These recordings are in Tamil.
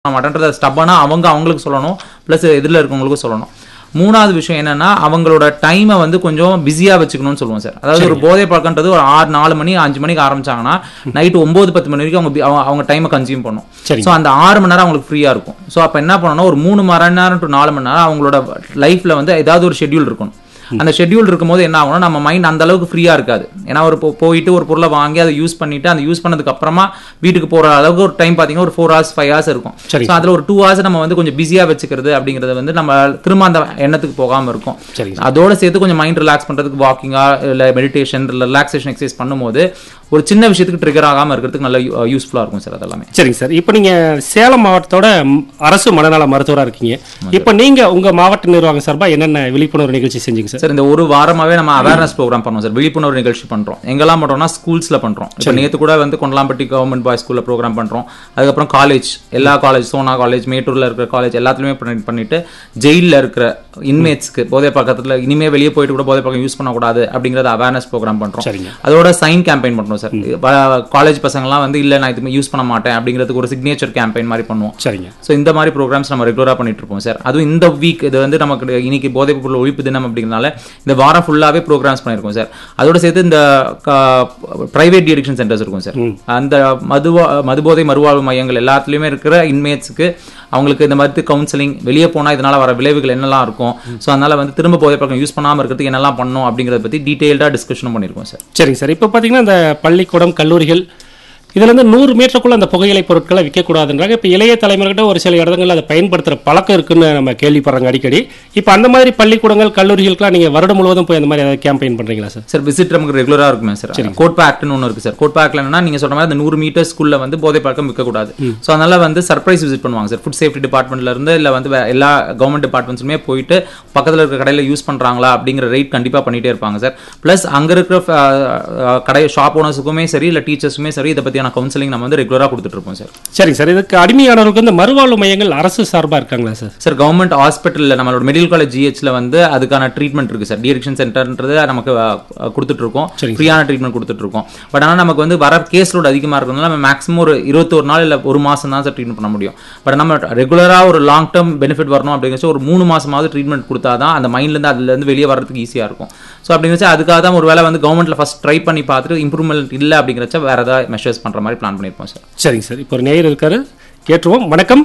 மாட்டேன்றத ஸ்டப்பானா அவங்க அவங்களுக்கு சொல்லணும் ப்ளஸ் இதில் இருக்கவங்களுக்கும் சொல்லணும் மூணாவது விஷயம் என்னன்னா அவங்களோட டைமை வந்து கொஞ்சம் பிஸியா வச்சுக்கணும்னு சொல்லுவோம் சார் அதாவது ஒரு போதை பழக்கன்றது ஒரு ஆறு நாலு மணி அஞ்சு மணிக்கு ஆரம்பிச்சாங்கன்னா நைட் ஒன்பது பத்து மணி வரைக்கும் அவங்க பி- அவங்க- அவங்க டைமை கன்சியூம் பண்ணும் சரிங்க. ஸோ அந்த ஆறு மணி நேரம் அவங்களுக்கு ஃப்ரீயா இருக்கும் ஸோ அப்போ என்ன பண்ணணும் ஒரு மூணு மணி நேரம் டு நாலு மணி நேரம் அவங்களோட லைஃப்ல வந்து ஏதாவது ஒரு ஷெட்யூல் இருக்கணும் அந்த ஷெட்யூல் இருக்கும்போது என்ன ஆகும்னா நம்ம மைண்ட் அந்த அளவுக்கு ஃப்ரீயா இருக்காது ஏன்னா ஒரு போ- போயிட்டு ஒரு பொருளை வாங்கி அதை யூஸ் பண்ணிட்டு அந்த யூஸ் பண்ணதுக்கு அப்புறமா வீட்டுக்கு போற அளவுக்கு ஒரு டைம் பாத்தீங்கன்னா ஒரு ஃபோர் ஹவர்ஸ் ஃபைவ் ஹவர்ஸ் இருக்கும் சரி. ஸோ அதுல ஒரு டூ ஹவர்ஸ் நம்ம வந்து கொஞ்சம் பிஸியா வச்சுக்கிறது அப்படிங்கிறது வந்து நம்ம திரும்ப அந்த எண்ணத்துக்கு போகாம இருக்கும் சரிங்க அதோட சேர்த்து கொஞ்சம் மைண்ட் ரிலாக்ஸ் பண்றதுக்கு வாக்கிங்கா இல்ல மெடிடேஷன் இல்ல ரிலாக்ஸேஷன் எக்ஸசைஸ் பண்ணும்போது ஒரு சின்ன விஷயத்துக்கு ட்ரிகர் ஆகாம இருக்கிறதுக்கு நல்ல யூஸ்ஃபுல்லா இருக்கும் சார் அதெல்லாமே சரிங்க சார் இப்போ நீங்க சேலம் மாவட்டத்தோட ம், அரசு மனநல மருத்துவரா இருக்கீங்க இப்போ நீங்க உங்க மாவட்ட நிர்வாகம் சார்பா என்னென்ன விழிப்புணர்வு நிகழ்ச்சி செஞ்சீங்க சார் சார் இந்த ஒரு வாரமாவே நம்ம அவேர்னஸ் ப்ரோக்ராம் பண்ணுவோம் சார் விழிப்புணர்வு நிகழ்ச்சி பண்றோம் எங்கெல்லாம் பண்றோம்னா ஸ்கூல்ஸ்ல பண்றோம் இப்போ நேத்து கூட வந்து கொண்டலாம்பட்டி கவர்மெண்ட் பாய்ஸ் ஸ்கூல்ல ப்ரோக்ராம் பண்றோம் அதுக்கப்புறம் காலேஜ் எல்லா காலேஜ் சோனா காலேஜ் மேட்டூர்ல இருக்கிற காலேஜ் எல்லாத்துலயுமே பண்ணி- பண்ணிட்டு ஜெயில்ல இருக்கிற இன்மேட்ஸ்க்கு போதை பக்கத்துல இனிமே வெளியே போயிட்டு கூட போதை பக்கம் யூஸ் பண்ணக்கூடாது அப்படிங்கறத அவேர்னஸ் ப்ரோக்ராம் பண்றோம் சரிங்க அதோட சைன் கேம்பெயின் பண்றோம் சார் காலேஜ் பசங்கலாம் வந்து இல்ல நான் இதுமே யூஸ் பண்ண மாட்டேன் அப்படிங்கிறதுக்கு ஒரு சிக்னேச்சர் கேம்பெயின் மாதிரி பண்ணுவோம் சரிங்க ஸோ இந்த மாதிரி ப்ரோக்ராம்ஸ் நம்ம ரெகுலராக பண்ணிட்டு இருப்போம் சார் அதுவும் இந்த வீக் இது வந்து நமக்கு இன்னைக்கு போதைப் பொருள் ஒழிப்பு தினம் அப்படிங்கிறனால இந்த வாரம் ஃபுல்லாவே ப்ரோக்ராம்ஸ் பண்ணியிருக்கோம் சார் அதோட சேர்த்து இந்த பிரைவேட் டிஎடிக்ஷன் சென்டர்ஸ் இருக்கும் சார் அந்த மதுவா மதுபோதை மறுவாழ்வு மையங்கள் எல்லாத்துலயுமே இருக்கிற இன்மேட்ஸ்க்கு அவங்களுக்கு இந்த மாதிரி கவுன்சிலிங் வெளியே போனா இதனால வர விளைவுகள் என்னெல்லாம் இருக்கும் ஸோ அதனால வந்து திரும்ப போதை பழக்கம் யூஸ் பண்ணாம இருக்கிறதுக்கு என்னெல்லாம் பண்ணணும் அப்படிங்கிறத பத்தி டீடைல்டாக டிஸ்கஷனும் பண்ணியிருக்கோம் சார் சரிங்க சார் இப்போ பார்த்தீங்கன்னா இந்த பள்ளிக்கூடம் கல்லூரிகள் இதுல இருந்து நூறு மீட்டருக்குள்ள அந்த புகையிலை பொருட்களை விற்கக்கூடாதுன்றாங்க இப்போ இளைய தலைமுறைகிட்ட ஒரு சில இடங்கள்ல அதை பயன்படுத்துற பழக்கம் இருக்குன்னு நம்ம கேள்விப்படுறாங்க அடிக்கடி இப்போ அந்த மாதிரி பள்ளிக்கூடங்கள் கல்லூரிகளுக்குலாம் நீங்க வருடம் முழுவதும் போய் அந்த மாதிரி ஏதாவது கேம்பெயின் பண்றீங்களா சார் சார் விசிட் நமக்கு ரெகுலரா இருக்குமே சார் கோட்பா ஆக்ட்னு ஒன்று இருக்கு சார் கோட்பா ஆக்ட்ல என்னன்னா நீங்க சொல்ற மாதிரி அந்த நூறு மீட்டர்ஸ்க்குள்ள வந்து போதை பழக்கம் விற்கக்கூடாது ஸோ அதனால வந்து சர்ப்ரைஸ் விசிட் பண்ணுவாங்க சார் ஃபுட் சேஃப்டி டிபார்ட்மெண்ட்ல இருந்து இல்ல வந்து வே- எல்லா கவர்மெண்ட் டிபார்ட்மெண்ட்ஸுமே போயிட்டு பக்கத்துல இருக்கிற கடையில யூஸ் பண்றாங்களா அப்படிங்கிற ரேட் கண்டிப்பா பண்ணிட்டே இருப்பாங்க சார் பிளஸ் அங்க இருக்கிற அஹ், அஹ், கடை ஷாப் ஓனர்ஸுக்குமே சரி இல்ல டீச்சர்ஸுமே சரி இதை பத்தியான கவுன்சிலிங் நம்ம வந்து ரெகுலரா கொடுத்துட்டு இருப்போம் சார் சரிங்க சார் இதுக்கு அடிமையானவர்களுக்கு வந்து மறுவாழ்வு மையங்கள் அரசு சார்பா இருக்காங்களா சார் சார் கவர்மெண்ட் ஹாஸ்பிட்டலில் நம்மளோட மெடிக்கல் காலேஜ் ஜிஹெச்ல வந்து அதுக்கான ட்ரீட்மெண்ட் இருக்கு சார் டிஎடிக்ஷன் சென்டர்ன்றது நமக்கு அஹ், அஹ், கொடுத்துட்டு இருக்கோம் சரிங்க. ஃப்ரீயான ட்ரீட்மெண்ட் கொடுத்துட்டு இருக்கோம் பட் ஆனால் நமக்கு வந்து வர கேஸ் லோட் அதிகமாக இருக்கிறதுனால நம்ம மேக்ஸிமம் ஒரு இருபத்தொரு நாள் இல்லை ஒரு மாசம் தான் சார் ட்ரீட்மெண்ட் பண்ண முடியும் பட் நம்ம ரெகுலராக ஒரு லாங் டேர்ம் பெனிஃபிட் வரணும் அப்படிங்கிறச்சு ஒரு மூணு மாசமாவது ட்ரீட்மெண்ட் கொடுத்தா தான் அந்த மைண்ட்லேருந்து அதுலேருந்து வெளியே வர்றதுக்கு ஈஸியாக இருக்கும் ஸோ அப்படிங்கிறச்சு அதுக்காக தான் ஒரு வேளை வந்து கவர்மெண்ட்ல ஃபர்ஸ்ட் ட்ரை பண்ணி பார்த்துட்டு இம்ப்ரூவ்மெண்ட் இல்லை அப்படிங்கிறச்ச வேற ஏதாவது மெஷர்ஸ் பண்ற மாதிரி பிளான் பண்ணியிருப்போம் சார் சரிங்க சார் இப்போ ஒரு நேயர் இருக்காரு கேட்டுருவோம் வணக்கம்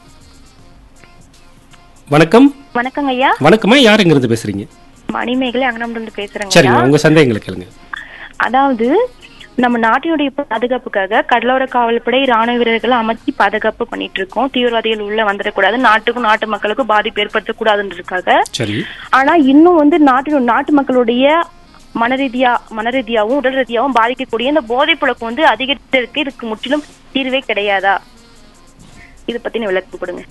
வணக்கம் வணக்கங்க ஐயா வணக்கமா யார் இருந்து பேசுறீங்க மணிமேகலை அங்கனம்ல பேசுறேங்க சரிங்க ஐயா உங்க சந்தேகங்களை கேளுங்க அதாவது நம்ம நாட்டினுடைய பாதுகாப்புக்காக கடலோர காவல்படை ராணுவ வீரர்களை அமைச்சு பாதுகாப்பு பண்ணிட்டு இருக்கோம் தீவிரவாதிகள் உள்ள வந்துடக்கூடாது நாட்டுக்கும் நாட்டு மக்களுக்கும் பாதிப்பு ஏற்படுத்தக்கூடாதுன்றதுக்காக சரி ஆனா இன்னும் வந்து நாட்டு நாட்டு மக்களுடைய மனரீதியா மனரீதியாவும் உடல் ரீதியாவும் பாதிக்கக்கூடிய இந்த போதைப் புழக்கம் வந்து அதிகரித்திருக்கு இதுக்கு முற்றிலும் தீர்வே கிடையாதா இதை பத்தின விளக்கு கொடுங்க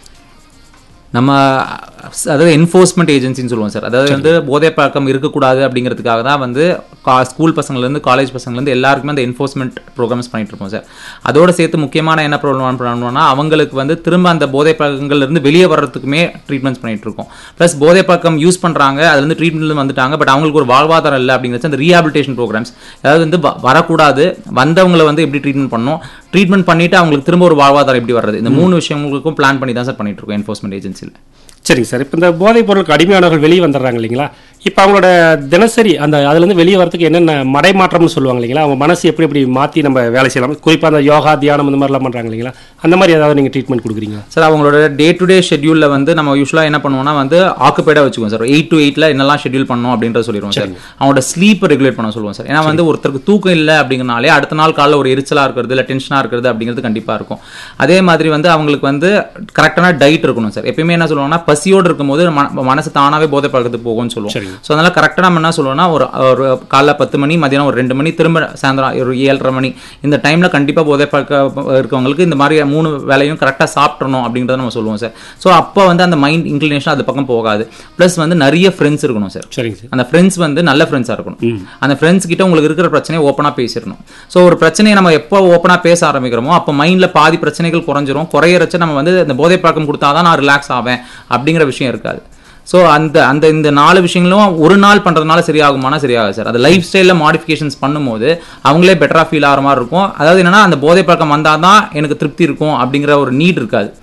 நம்ம அதாவது என்ஃபோர்ஸ்மெண்ட் ஏஜென்சின்னு சொல்லுவோம் சார் அதாவது வந்து போதை பழக்கம் இருக்கக்கூடாது அப்படிங்கிறதுக்காக தான் வந்து ஸ்கூல் பசங்கள்லேருந்து காலேஜ் பசங்கள்லேருந்து எல்லாருக்குமே அந்த என்ஃபோர்ஸ்மெண்ட் ப்ரோக்ராம்ஸ் பண்ணிட்டு இருப்போம் சார் அதோட சேர்த்து முக்கியமான என்ன ப்ரோக்ராம் பண்ணணும்னா அவங்களுக்கு வந்து திரும்ப அந்த போதை பழக்கங்கள்ல இருந்து வெளியே வர்றதுக்குமே ட்ரீட்மெண்ட்ஸ் பண்ணிட்டு இருக்கோம் ப்ளஸ் போதை பழக்கம் யூஸ் பண்றாங்க அது வந்து ட்ரீட்மெண்ட்ல வந்துட்டாங்க பட் அவங்களுக்கு ஒரு வாழ்வாதாரம் இல்லை அப்படிங்கிறது அந்த ரீஹாபிலிட்டேஷன் ப்ரோக்ராம்ஸ் அதாவது வந்து வ- வரக்கூடாது வந்தவங்களை வந்து எப்படி ட்ரீட்மெண்ட் பண்ணணும் ட்ரீட்மெண்ட் பண்ணிட்டு அவங்களுக்கு திரும்ப ஒரு வாழ்வாதாரம் எப்படி வர்றது இந்த மூணு விஷயங்களுக்கும் பிளான் பண்ணி தான் சார் பண்ணிட்டு இருக்கோம் என்ஃபோர்ஸ்மெண்ட் ஏஜென்சியில் சரிங்க சார் இப்போ இந்த போதைப் பொருளுக்கு அடிமையானவர்கள் வெளியே வந்துடுறாங்க இல்லைங்களா இப்போ அவங்களோட தினசரி அந்த அதுலேருந்து வெளியே வரதுக்கு என்னென்ன மடைமாற்றம்னு சொல்லுவாங்க இல்லைங்களா அவங்க மனசு எப்படி எப்படி மாற்றி நம்ம வேலை செய்யலாம் குறிப்பாக அந்த யோகா தியானம் இந்த மாதிரிலாம் பண்ணுறாங்க இல்லைங்களா அந்த மாதிரி ஏதாவது நீங்கள் ட்ரீட்மெண்ட் கொடுக்குறீங்க சார் அவங்களோட டே டு டே ஷெட்யூலில் வந்து நம்ம யூஸ்வலாக என்ன பண்ணுவோம்னா வந்து ஆக்குபைடாக வச்சுக்குவோம் சார் எயிட் டு எயிட்டில் என்னெல்லாம் ஷெட்யூல் பண்ணணும் அப்படின்றத சொல்லிடுவோம் சார் அவங்களோட ஸ்லீப் ரெகுலேட் பண்ண சொல்லுவோம் சார் ஏன்னா வந்து ஒருத்தருக்கு தூக்கம் இல்லை அப்படிங்கிறனாலே அடுத்த நாள் காலைல ஒரு எரிச்சலாக இருக்கிறது இல்லை டென்ஷனாக இருக்கிறது அப்படிங்கிறது கண்டிப்பாக இருக்கும் அதே மாதிரி வந்து அவங்களுக்கு வந்து கரெக்டான டயட் இருக்கணும் சார் எப்பயுமே என்ன சொல்லுவாங்கன்னா பசியோடு இருக்கும்போது மன- மனசு தானாகவே போதை பழக்கத்துக்கு போகும்னு சொல்லுவோம் சரிங்க. ஸோ அதனால கரெக்டாக நம்ம என்ன சொல்லுவோம்னா ஒரு ஒரு காலைல பத்து மணி மதியானம் ஒரு ரெண்டு மணி திரும்ப சாயந்தரம் ஒரு ஏழரை மணி இந்த டைமில் கண்டிப்பாக போதை பழக்க இருக்கவங்களுக்கு இந்த மாதிரி மூணு வேலையும் கரெக்டாக சாப்பிட்றணும் அப்படின்றத நம்ம சொல்லுவோம் சார் ஸோ அப்போ வந்து அந்த மைண்ட் இன்க்ளினேஷன் அது பக்கம் போகாது ப்ளஸ் வந்து நிறைய ஃப்ரெண்ட்ஸ் இருக்கணும் சார் சரிங்க சார் அந்த ஃப்ரெண்ட்ஸ் வந்து நல்ல ஃப்ரெண்ட்ஸாக இருக்கணும் அந்த ஃப்ரெண்ட்ஸ் கிட்ட உங்களுக்கு இருக்கிற பிரச்சனையை ஓப்பனாக பேசிடணும் ஸோ ஒரு பிரச்சனையை நம்ம எப்போ ஓப்பனாக பேச ஆரம்பிக்கிறோமோ அப்போ மைண்டில் பாதி பிரச்சனைகள் குறைஞ்சிரும் குறையறச்ச நம்ம வந்து இந்த போதை பழக்கம் கொடுத்தாதான் நான் ரிலாக்ஸ் ஆவேன் அப்படிங்கிற விஷயம் இருக்காது ஸோ அந்த அந்த இந்த நாலு விஷயங்களும் ஒரு நாள் பண்ணுறதுனால சரியாகுமானா சரியாகாது சார் அந்த லைஃப் ஸ்டைலில் மாடிஃபிகேஷன்ஸ் பண்ணும்போது அவங்களே பெட்டராக ஃபீல் ஆகிற மாதிரி இருக்கும் அதாவது என்னன்னா அந்த போதை பழக்கம் வந்தால் தான் எனக்கு திருப்தி இருக்கும் அப்படிங்கிற ஒரு நீட் இருக்காது